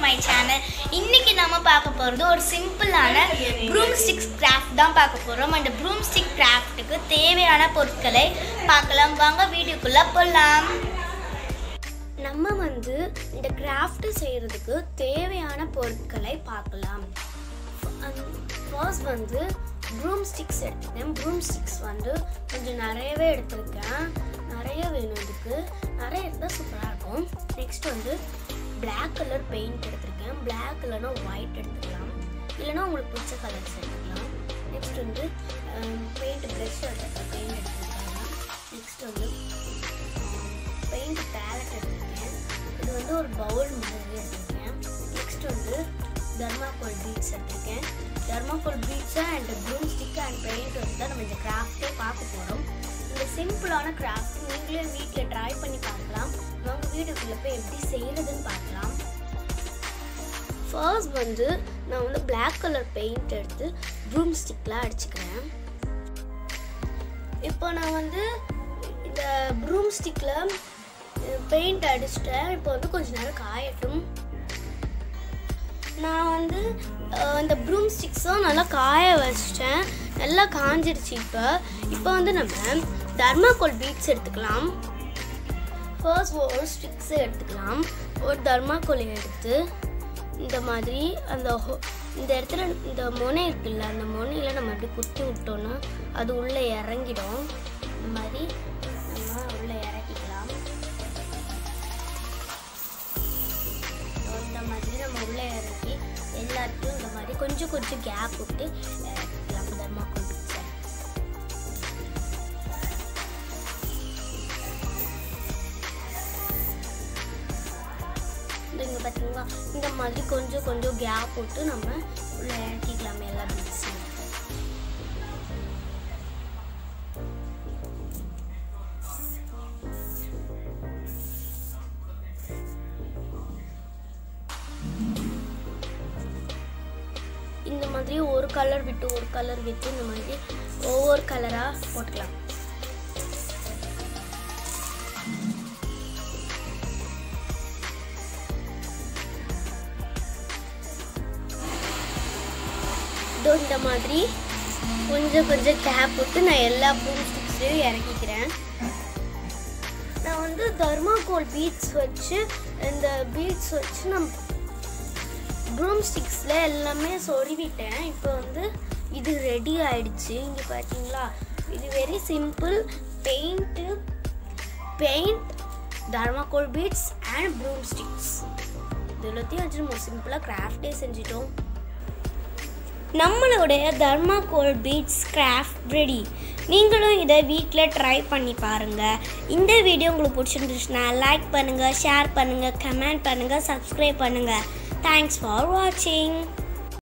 my channel இன்னைக்கு நம்ம பார்க்க போகிறது ஒரு சிம்பிளான ப்ரூம் ஸ்டிக்ஸ் கிராஃப்ட் தான் பார்க்க போகிறோம் அந்த ப்ரூம் ஸ்டிக் கிராஃப்ட்டுக்கு தேவையான பொருட்களை பார்க்கலாம் வாங்க வீடியோக்குள்ளே போகலாம் நம்ம வந்து இந்த கிராஃப்ட் செய்கிறதுக்கு தேவையான பொருட்களை பார்க்கலாம் ஃபர்ஸ்ட் வந்து ப்ரூம் ஸ்டிக்ஸ் எடுத்துட்டேன் ப்ரூம் ஸ்டிக்ஸ் வந்து கொஞ்சம் நிறையவே எடுத்திருக்கேன் நிறைய வேணும் இதுக்கு நிறைய இருந்தால் சூப்பராக இருக்கும் நெக்ஸ்ட் வந்து Black கலர் பெயிண்ட் எடுத்திருக்கேன் Black இல்லைன்னா ஒயிட் எடுத்துக்கலாம் இல்லைன்னா உங்களுக்கு பிடிச்ச கலர்ஸ் எடுத்துக்கலாம் நெக்ஸ்ட் வந்து பெயிண்ட் ப்ரெஷ் எடுத்துருக்கேன் பெயிண்ட் எடுத்துருக்காங்க நெக்ஸ்ட் வந்து பெயிண்ட் பேலட் எடுத்திருக்கேன் இது வந்து ஒரு பவுல் மாதிரி எடுத்திருக்கேன் நெக்ஸ்ட் வந்து தர்மாக்கோல் பீட்ஸ் எடுத்திருக்கேன் thermocol beads and broom stick and paint வச்சு தான் நம்ம இந்த கிராஃப்டே பார்க்க போகிறோம் இந்த சிம்பிளான கிராஃப்ட் நீங்களே வீட்டில் ட்ரை பண்ணி பார்க்கலாம் வாங்க வீடியோக்குள்ளே போய் எப்படி செய்கிறதுன்னு பார்க்கலாம் ஃபர்ஸ்ட் வந்து நான் வந்து Black கலர் பெயிண்ட் எடுத்து ப்ளூம் ஸ்டிக்லாம் அடிச்சுக்கிறேன் இப்போ நான் வந்து இந்த ப்ரூம் ஸ்டிக்கில் பெயிண்ட் அடிச்சிட்டேன் இப்போ வந்து கொஞ்ச நேரம் காயட்டும் நான் வந்து அஹ், இந்த ப்ரூம் ஸ்டிக்ஸும் நல்லா காய வச்சிட்டேன் நல்லா காஞ்சிடுச்சு இப்போ இப்போ வந்து நம்ம தர்மாக்கோல் பீட்ஸ் எடுத்துக்கலாம் ஃபர்ஸ்ட் ஒரு ஸ்டிக்ஸ் எடுத்துக்கலாம் ஒரு தர்மாக்கோல் எடுத்து இந்த மாதிரி அந்த ஹோ- இந்த இடத்துல இந்த முனை இருக்குல்ல அந்த முனையில் நம்ம இப்படி குத்தி விட்டோன்னா அது உள்ளே இறங்கிடும் இந்த மாதிரி நம்ம உள்ளே இறக்கிக்கலாம் இந்த மாதிரி நம்ம உள்ளே இறக்கி எல்லாத்தையும் இந்த மாதிரி கொஞ்சம் கொஞ்சம் கேப் விட்டு இறக்கிக்கலாம் தர்மாக்கோல் பிக்சர் இங்கே பார்த்தீங்களா இந்த மாதிரி கொஞ்சம் கொஞ்சம் கேப் விட்டு நம்ம உள்ளே இறக்கிக்கலாம் எல்லா பீட்ஸையும் இந்த மாதிரி ஒரு கலர் விட்டு ஒரு கலர் விட்டு இந்த மாதிரி ஒவ்வொரு கலராக போட்டுக்கலாம் இதோ இந்த மாதிரி கொஞ்சம் கொஞ்சம் கேப் விட்டு நான் எல்லா ப்ளூம் ஸ்டிக்ஸ்லையும் இறக்கிக்கிறேன் நான் வந்து தர்மாகோல் பீட்ஸ் வச்சு இந்த பீட்ஸ் வச்சு நான் ப்ரூம் ஸ்டிக்ஸில் எல்லாமே சொருவிட்டேன் இப்போ வந்து இது ரெடி ஆயிடுச்சு இங்கே பார்த்தீங்களா இது very simple paint paint thermocol beads and broom sticks இது எல்லாத்தையும் வச்சு நம்ம சிம்பிளாக கிராஃப்டே செஞ்சிட்டோம் நம்மளுடைய தர்மாகோல் பீட்ஸ் கிராஃப்ட் ரெடி நீங்களும் இதை வீட்டில் ட்ரை பண்ணி பாருங்கள் இந்த வீடியோ உங்களுக்கு பிடிச்சிருந்துச்சுன்னா லைக் பண்ணுங்கள் ஷேர் பண்ணுங்கள் கமெண்ட் பண்ணுங்கள் சப்ஸ்கிரைப் பண்ணுங்கள் தேங்க்ஸ் ஃபார் வாட்சிங்